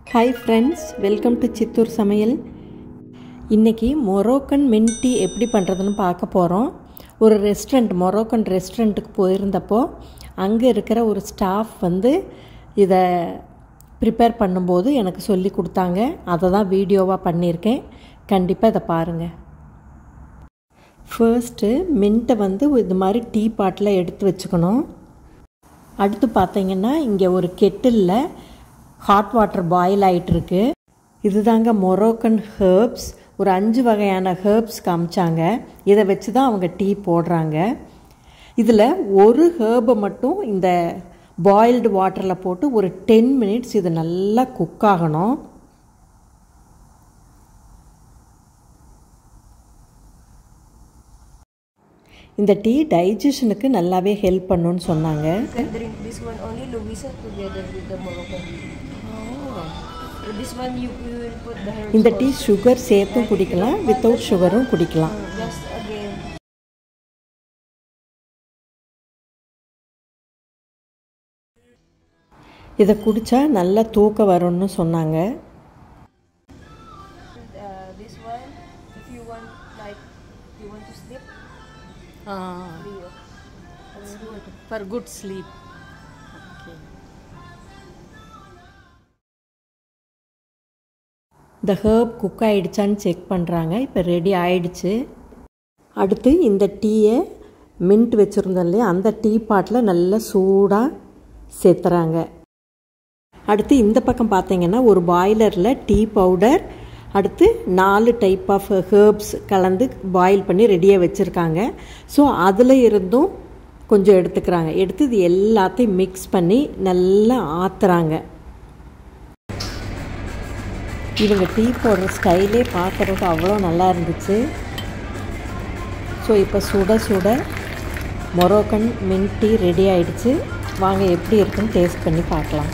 Hi friends welcome to Chittoor சமையல் இன்றைக்கி Moroccan mint tea எப்படி பண்ணுறதுன்னு பார்க்க போகிறோம் ஒரு ரெஸ்டாரண்ட் மொரோக்கன் ரெஸ்டாரண்ட்டுக்கு போயிருந்தப்போ அங்கே இருக்கிற ஒரு ஸ்டாஃப் வந்து இதை ப்ரிப்பேர் பண்ணும்போது எனக்கு சொல்லி கொடுத்தாங்க அதை தான் வீடியோவாக பண்ணியிருக்கேன் கண்டிப்பாக இதை பாருங்கள் ஃபர்ஸ்ட்டு மின்ட்டை வந்து இது மாதிரி டீ பாட்டில் எடுத்து வச்சுக்கணும் அடுத்து பார்த்தீங்கன்னா இங்கே ஒரு கெட்டிலில் ஹாட் வாட்டர் பாயில் ஆகிட்டுருக்கு இதுதாங்க மொரோக்கன் ஹேர்ப்ஸ் ஒரு அஞ்சு வகையான ஹேர்ப்ஸ் காமிச்சாங்க இதை வச்சு தான் அவங்க டீ போடுறாங்க இதில் ஒரு ஹேர்பை மட்டும் இந்த பாயில்டு வாட்டரில் போட்டு ஒரு டென் மினிட்ஸ் இது நல்லா குக் ஆகணும் இந்த டீ டைஜஷனுக்கு நல்லாவே ஹெல்ப் பண்ணுன்னு சொன்னாங்க You can drink this one only Louisa together with the Moroccan. So this one you, you will put the herbs இந்த டீ சுகர் சேர்த்தும் குடிக்கலாம் வித்தவுட் சுகரும் குடிக்கலாம் just again. இதை குடித்தா நல்லா தூக்கம் வரும்னு சொன்னாங்க Uh, this one, if you want like you want to sleep, Leo. That's good. For good sleep இந்த ஹேர்ப் குக் ஆயிடுச்சான்னு செக் பண்ணுறாங்க இப்போ ரெடி ஆயிடுச்சு அடுத்து இந்த டீயை மின்ட் வச்சுருந்தோம் இல்லையா அந்த டீ பாட்டில் நல்லா சூடாக சேர்த்துறாங்க அடுத்து இந்த பக்கம் பார்த்தீங்கன்னா ஒரு பாய்லரில் டீ பவுடர் அடுத்து நாலு டைப் ஆஃப் ஹேர்ப்ஸ் கலந்து பாயில் பண்ணி ரெடியாக வச்சுருக்காங்க ஸோ அதில் இருந்தும் கொஞ்சம் எடுத்துக்கிறாங்க எடுத்து இது எல்லாத்தையும் மிக்ஸ் பண்ணி நல்லா ஆற்றுறாங்க இவங்க டீ போடுற ஸ்டைலே பார்க்குறதுக்கு அவ்வளோ நல்லா இருந்துச்சு ஸோ இப்போ சுட சுட மொரோக்கன் மின்ட் டீ ரெடி ஆயிடுச்சு வாங்க எப்படி இருக்குன்னு டேஸ்ட் பண்ணி பார்க்கலாம்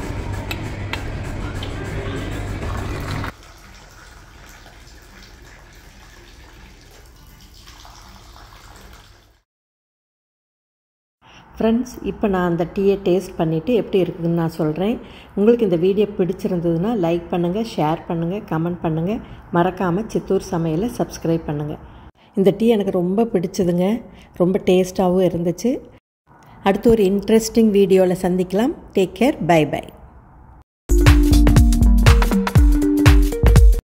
ஃப்ரெண்ட்ஸ் இப்போ நான் அந்த டீயை டேஸ்ட் பண்ணிவிட்டு எப்படி இருக்குதுன்னு நான் சொல்கிறேன் உங்களுக்கு இந்த வீடியோ பிடிச்சிருந்ததுன்னா லைக் பண்ணுங்கள் ஷேர் பண்ணுங்கள் கமெண்ட் பண்ணுங்கள் மறக்காமல் சித்தூர் சமையலை சப்ஸ்கிரைப் பண்ணுங்கள் இந்த டீ எனக்கு ரொம்ப பிடிச்சதுங்க ரொம்ப டேஸ்ட்டாகவும் இருந்துச்சு அடுத்து ஒரு இன்ட்ரெஸ்டிங் வீடியோவில் சந்திக்கலாம் டேக் கேர் பை பை